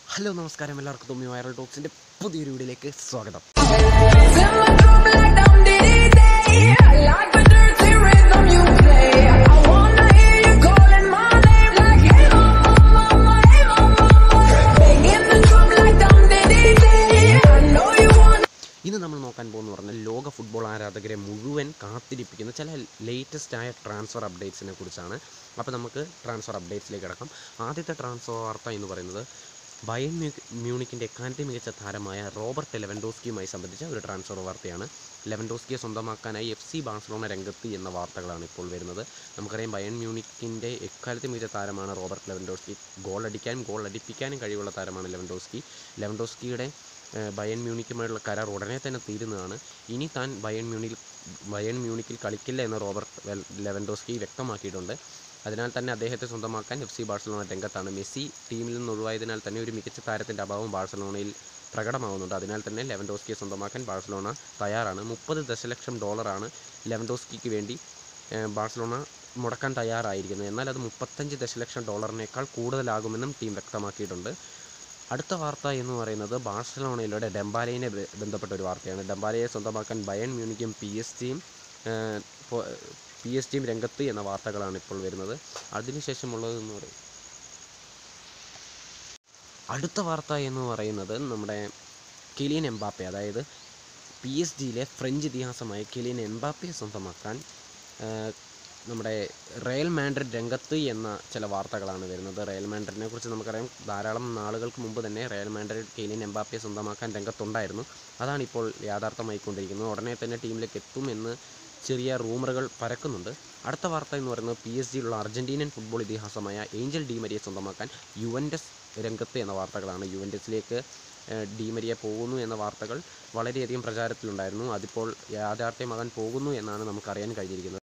Hello നമസ്കാരം എല്ലാവർക്കും തുമ്മി വൈറൽ ടോക്സിന്റെ പുതിയൊരു വീഡിയോയിലേക്ക് സ്വാഗതം Till my drum like down diddy day. I like the dirty rhythm you play. I wanna hear you calling my name like hey mama, mama, hey mama, mama. Banging the drum like down diddy day. I know you want. ഇന്ന് നമ്മൾ നോക്കാൻ പോകുന്ന പറഞ്ഞാൽ ലോക football ആരാധകരെ മുഴുവൻ കാത്തിരിപ്പിക്കുന്ന ചില latest ആയ ട്രാൻസ്ഫർ അപ്ഡേറ്റ്സിനെ കുറിച്ചാണ് അപ്പോൾ നമുക്ക് ട്രാൻസ്ഫർ അപ്ഡേറ്റ്സിലേക്ക് കിടക്കാം ആദ്യത്തെ ട്രാൻസ്ഫർ വാർത്ത എന്ന് പറയുന്നത് ബയൺ മ്യൂ- മ്യൂണിക്കിൻ്റെ എക്കാലത്തെ മികച്ച താരമായ റോബർട്ട് ലെവൻഡോസ്കിയുമായി സംബന്ധിച്ച ഒരു ട്രാൻസ്ഫർ വാർത്തയാണ് ലെവൻഡോസ്കിയെ സ്വന്തമാക്കാനായി എഫ് സി ബാഴ്സലോണ രംഗത്ത് എന്ന വാർത്തകളാണ് ഇപ്പോൾ വരുന്നത് നമുക്കറിയാം ബയൺ മ്യൂണിക്കിൻ്റെ എക്കാലത്തെ മികച്ച താരമാണ് റോബർട്ട് ലെവൻഡോസ്കി ഗോൾ അടിക്കാനും ഗോൾ അടിപ്പിക്കാനും കഴിവുള്ള താരമാണ് ലെവൻഡോസ്കി ലെവൻഡോസ്കിയുടെ ഏഹ് ബയൺ മ്യൂണിക്കുമായുള്ള കരാർ ഉടനെ തന്നെ തീരുന്നതാണ് ഇനി താൻ ബയൺ മ്യൂണിൽ ബയൺ മ്യൂണിക്കിൽ കളിക്കില്ല എന്ന് റോബർട്ട് വെൽ- ലെവൻഡോസ്കി വ്യക്തമാക്കിയിട്ടുണ്ട് അതിനാൽ തന്നെ അദ്ദേഹത്തെ സ്വന്തമാക്കാൻ എഫ് സി ബാഴ്സലോണ രംഗത്താണ് മെസ്സി ടീമിൽ നിന്ന് ഒഴിവായതിനാൽ തന്നെ ഒരു മികച്ച താരത്തിൻ്റെ അഭാവം ബാഴ്സലോണയിൽ പ്രകടമാവുന്നുണ്ട് അതിനാൽ തന്നെ ലെവൻഡോസ്കിയെ സ്വന്തമാക്കാൻ ബാഴ്സലോണ തയ്യാറാണ് മുപ്പത് ദശലക്ഷം ഡോളറാണ് ലെവൻഡോസ്കിക്ക് വേണ്ടി ഏഹ് ബാഴ്സലോണ മുടക്കാൻ തയ്യാറായിരിക്കുന്നത് എന്നാൽ അത് മുപ്പത്തഞ്ച് ദശലക്ഷം ഡോളറിനേക്കാൾ കൂടുതലാകുമെന്നും ടീം വ്യക്തമാക്കിയിട്ടുണ്ട് അടുത്ത വാർത്ത എന്ന് പറയുന്നത് ബാഴ്സലോണയിലൂടെ ഡെംബാലയെ ബന്ധപ്പെട്ട ഒരു വാർത്തയാണ് ഡെംബാലയെ സ്വന്തമാക്കാൻ ബയൺ മ്യൂണിക്കും പി എസ് ജിയും പി എസ് ജിയും രംഗത്ത് എന്ന വാർത്തകളാണ് ഇപ്പോൾ വരുന്നത് അതിനുശേഷമുള്ളത് എന്ന് പറയും അടുത്ത വാർത്ത എന്ന് പറയുന്നത് നമ്മുടെ കിലിയൻ എംബാപ്പെ അതായത് പി എസ് ജിയിലെ ഫ്രഞ്ച് ഇതിഹാസമായ കിലിയൻ എംബാപ്പയെ സ്വന്തമാക്കാൻ ആ, നമ്മുടെ റയൽ മാൻഡ്രിഡ് രംഗത്ത് എന്ന ചില വാർത്തകളാണ് വരുന്നത് റയൽ മാൻഡ്രിഡിനെ കുറിച്ച് നമുക്കറിയാം ധാരാളം നാളുകൾക്ക് മുമ്പ് തന്നെ റയൽ മാൻഡ്രിഡ് കെയിലിൻ എംബാപ്പയെ സ്വന്തമാക്കാൻ രംഗത്തുണ്ടായിരുന്നു അതാണ് ഇപ്പോൾ യാഥാർത്ഥ്യമായിക്കൊണ്ടിരിക്കുന്നത് ഉടനെ തന്നെ ടീമിലേക്ക് എത്തുമെന്ന് ചെറിയ റൂമറുകൾ പരക്കുന്നുണ്ട് അടുത്ത വാർത്ത എന്ന് പറയുന്നത് പി എസ് ജിയിലുള്ള അർജന്റീനൻ ഫുട്ബോൾ ഇതിഹാസമായ ഏഞ്ചൽ ഡിമരിയെ സ്വന്തമാക്കാൻ യുവൻഡസ് രംഗത്ത് എന്ന വാർത്തകളാണ് യുവൻഡസിലേക്ക് ഡിമരിയ പോകുന്നു എന്ന വാർത്തകൾ വളരെയധികം പ്രചാരത്തിലുണ്ടായിരുന്നു അതിപ്പോൾ യാഥാർത്ഥ്യമാകാൻ പോകുന്നു എന്നാണ് നമുക്കറിയാൻ കഴിഞ്ഞിരിക്കുന്നത്